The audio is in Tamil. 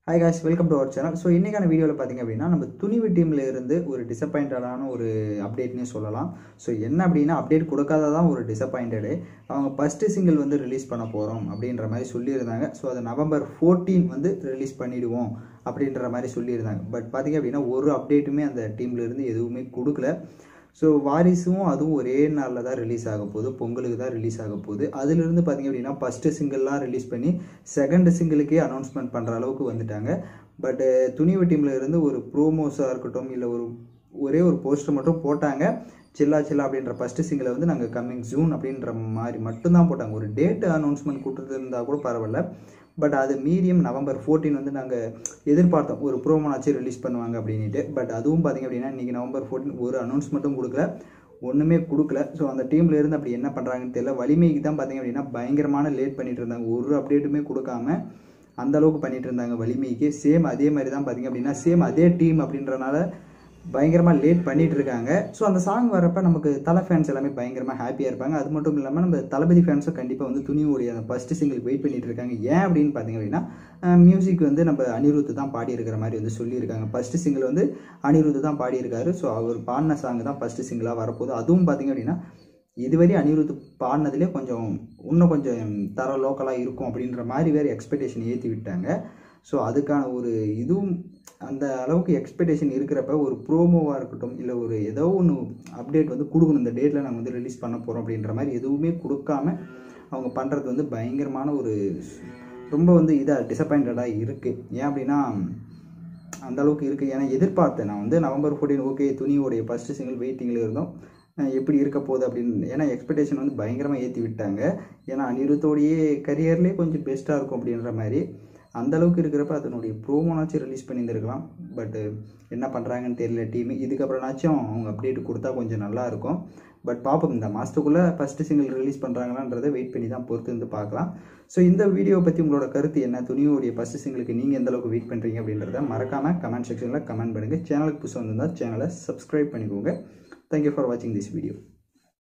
hi guys welcome to our channel so இன்றைக்கான வீடியோவில் பார்த்தீங்க அப்படின்னா நம்ம துணிவு டீமில் இருந்து ஒரு டிசப்பாயிண்டடான ஒரு அப்டேட்னே சொல்லலாம் ஸோ என்ன அப்படின்னா அப்டேட் கொடுக்காததான் ஒரு டிசப்பாயிண்டடு அவங்க ஃபஸ்ட்டு சிங்கிள் வந்து ரிலீஸ் பண்ண போகிறோம் அப்படின்ற மாதிரி சொல்லியிருந்தாங்க ஸோ அதை நவம்பர் ஃபோர்டீன் வந்து ரிலீஸ் பண்ணிவிடுவோம் அப்படின்ற மாதிரி சொல்லியிருந்தாங்க பட் பார்த்தீங்க அப்படின்னா ஒரு அப்டேட்டுமே அந்த டீம்ல இருந்து எதுவுமே கொடுக்கல ஸோ வாரிசும் அதுவும் ஒரே நாளில் தான் ரிலீஸ் ஆக போகுது பொங்கலுக்கு தான் ரிலீஸ் ஆக போகுது அதிலிருந்து பார்த்தீங்க அப்படின்னா ஃபஸ்ட்டு சிங்கிள்லாம் ரிலீஸ் பண்ணி செகண்ட் சிங்கிளுக்கே அனௌன்ஸ்மெண்ட் பண்ணுற அளவுக்கு வந்துட்டாங்க பட்டு துணிவு டீமில் இருந்து ஒரு ப்ரோமோஸாக இருக்கட்டும் இல்லை ஒரு ஒரே ஒரு போஸ்டர் மட்டும் போட்டாங்க சில்லா சில்லா அப்படின்ற ஃபஸ்ட்டு சிங்கிளை வந்து நாங்கள் கம்மிங் ஜூன் அப்படின்ற மாதிரி மட்டும்தான் போட்டாங்க ஒரு டேட் அனௌன்ஸ்மெண்ட் கொடுத்துருந்தா கூட பரவாயில்ல பட் அது மீடியம் நவம்பர் ஃபோர்டீன் வந்து நாங்கள் எதிர்பார்த்தோம் ஒரு ப்ரோமோனாச்சும் ரிலீஸ் பண்ணுவாங்க அப்படின்ட்டு பட் அதுவும் பார்த்தீங்க அப்படின்னா இன்றைக்கி நவம்பர் ஃபோர்டீன் ஒரு அனௌன்ஸ்மெண்ட்டும் கொடுக்கல ஒன்றுமே கொடுக்கல ஸோ அந்த டீமில் இருந்து அப்படி என்ன பண்ணுறாங்கன்னு தெரியல வலிமைக்கு தான் பார்த்தீங்க அப்படின்னா பயங்கரமான லேட் பண்ணிட்டு இருந்தாங்க ஒரு அப்டேட்டுமே கொடுக்காம அந்த அளவுக்கு பண்ணிட்டு இருந்தாங்க வலிமைக்கு சேம் அதே மாதிரி தான் பார்த்தீங்க அப்படின்னா சேம் அதே டீம் அப்படின்றனால பயங்கரமாக லேட் பண்ணிட்டு இருக்காங்க ஸோ அந்த சாங் வரப்ப நமக்கு தலை ஃபேன்ஸ் எல்லாமே பயங்கரமாக ஹாப்பியாக இருப்பாங்க அது மட்டும் இல்லாமல் நம்ம தளபதி ஃபேன்ஸும் கண்டிப்பாக வந்து துணிவுடைய அந்த ஃபஸ்ட்டு சிங்கிள் வெயிட் பண்ணிட்டு இருக்காங்க ஏன் அப்படின்னு பார்த்தீங்க அப்படின்னா மியூசிக் வந்து நம்ம அனிருத் தான் பாடி இருக்கிற மாதிரி வந்து சொல்லியிருக்காங்க ஃபஸ்ட்டு சிங்கிள் வந்து அனிருத் தான் பாடியிருக்காரு ஸோ அவர் பாடின சாங் தான் ஃபஸ்ட்டு சிங்கிளாக வரப்போகுது அதுவும் பார்த்தீங்க அப்படின்னா இதுவரை அனிருத் பாடினதுலேயே கொஞ்சம் இன்னும் கொஞ்சம் தர லோக்கலாக இருக்கும் அப்படின்ற மாதிரி வேறு எக்ஸ்பெக்டேஷன் ஏற்றி விட்டாங்க ஸோ அதுக்கான ஒரு இதுவும் அந்த அளவுக்கு எக்ஸ்பெக்டேஷன் இருக்கிறப்ப ஒரு ப்ரோமோவாக இருக்கட்டும் இல்லை ஒரு ஏதோ ஒன்று அப்டேட் வந்து கொடுக்கணும் இந்த டேட்டில் நாங்கள் வந்து ரிலீஸ் பண்ண போகிறோம் அப்படின்ற மாதிரி எதுவுமே கொடுக்காம அவங்க பண்ணுறது வந்து பயங்கரமான ஒரு ரொம்ப வந்து இதாக டிசப்பாயிண்டடாக இருக்குது ஏன் அப்படின்னா அந்த அளவுக்கு இருக்குது ஏன்னா எதிர்பார்த்தேன் நான் வந்து நவம்பர் ஃபோர்டீன் ஓகே துணியோடைய ஃபஸ்ட்டு சிங்கிள் வெயிட்டிங்கில் இருந்தோம் எப்படி இருக்க போகுது அப்படின்னு ஏன்னா எக்ஸ்பெக்டேஷன் வந்து பயங்கரமாக ஏற்றி விட்டாங்க ஏன்னா அனிருத்தோடைய கரியர்லேயே கொஞ்சம் பெஸ்ட்டாக இருக்கும் அப்படின்ற மாதிரி அந்த அளவுக்கு இருக்கிறப்ப அதனுடைய ப்ரோமோனாச்சும் ரிலீஸ் பண்ணியிருந்துருக்கலாம் பட்டு என்ன பண்ணுறாங்கன்னு தெரியல டீம் இதுக்கப்புறம்னாச்சும் அவங்க அப்டேட் கொடுத்தா கொஞ்சம் நல்லா இருக்கும் பட் பார்ப்போம் இந்த மாதத்துக்குள்ளே ஃபஸ்ட்டு சிங்கிள் ரிலீஸ் பண்ணுறாங்களான்றதை வெயிட் பண்ணி தான் பொறுத்து வந்து பார்க்கலாம் ஸோ இந்த வீடியோவை பற்றி உங்களோட கருத்து என்ன துணியோடைய ஃபஸ்ட்டு சிங்கிளுக்கு நீங்கள் எந்த அளவுக்கு வெயிட் பண்ணுறீங்க அப்படின்றத மறக்காமல் கமெண்ட் செக்ஷனில் கமெண்ட் பண்ணுங்கள் சேனலுக்கு புதுசாக வந்திருந்தால் சேனலை சப்ஸ்கிரைப் பண்ணிக்கோங்க தேங்க்யூ ஃபார் வாட்சிங் திஸ் வீடியோ